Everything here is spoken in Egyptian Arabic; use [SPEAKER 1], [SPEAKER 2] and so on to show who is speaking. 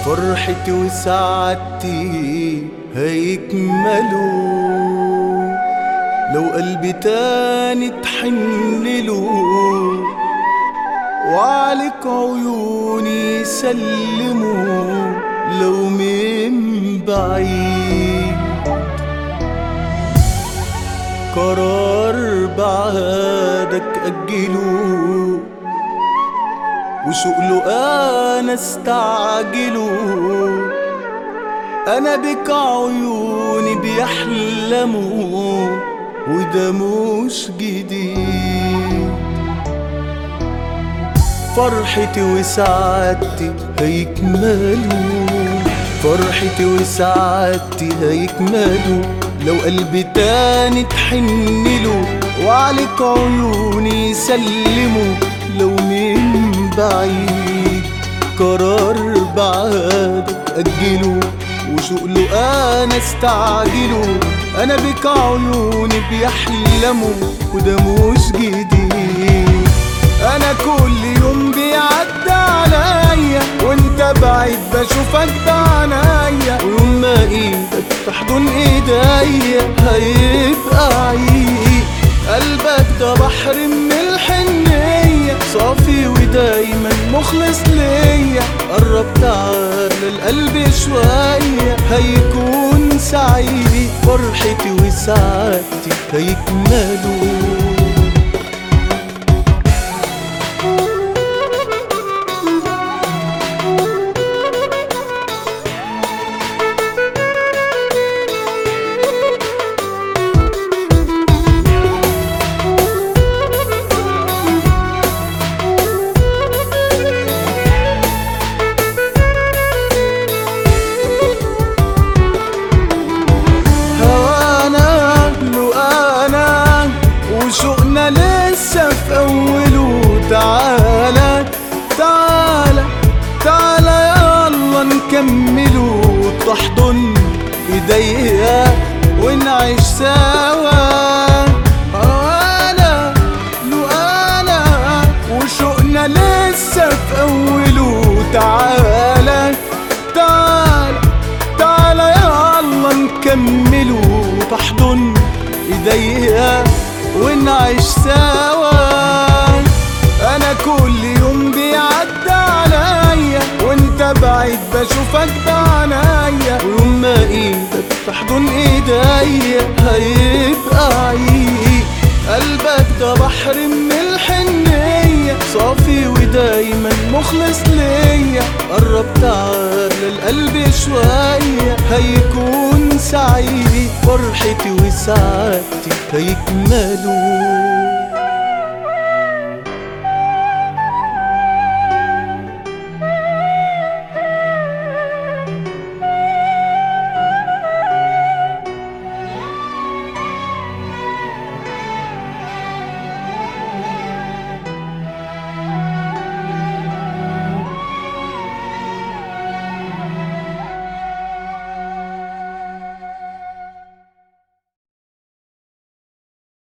[SPEAKER 1] فرحتي وسعادتي هيكملوا لو قلبي تاني تحنله وعليك عيوني يسلموا لو من بعيد قرار بعدك أجله وشغله أنا استعجله أنا بك عيوني بيحلموا وده مش جديد فرحتي وسعادتي هيكملوا فرحتي وسعادتي هيكملوا لو قلبي تاني تحنله وعليك عيوني يسلموا لو من بعيد قرار بعدك أجله وشغله أنا استعجله أنا بك عيوني بيحلموا وده مش جديد أنا كل يوم بيعدي عليا وانت بعيد بشوفك بعنايا ويوم ما ايدك تحضن ايديا هيبقى عيد قلبك ده بحر من الحنية صافي ودايما مخلص ليا قرب تعالى القلب شوية هيكون سعيد فرحتي وسعادتي هيكملوا هوانا له انا وشوقنا لسه في اوله تعالى تعالى تعالى يلا نكمله تحضن ايديا ونعيش سوا هوانا له انا وشوقنا لسه في اوله تعالى تعالى تعالى يلا نكمله تحضن ايديا ونعيش سوا انا كل يوم بيعدي عليا وانت بعيد بشوفك بعنايا ويوم ما ايدك تحضن ايديا هيبقى عيد قلبك ده بحر من الحنية صافي ودايما مخلص ليا قرب تعالى القلب شوية هيكون سعيد فرحتي وسعادتي هيكملوا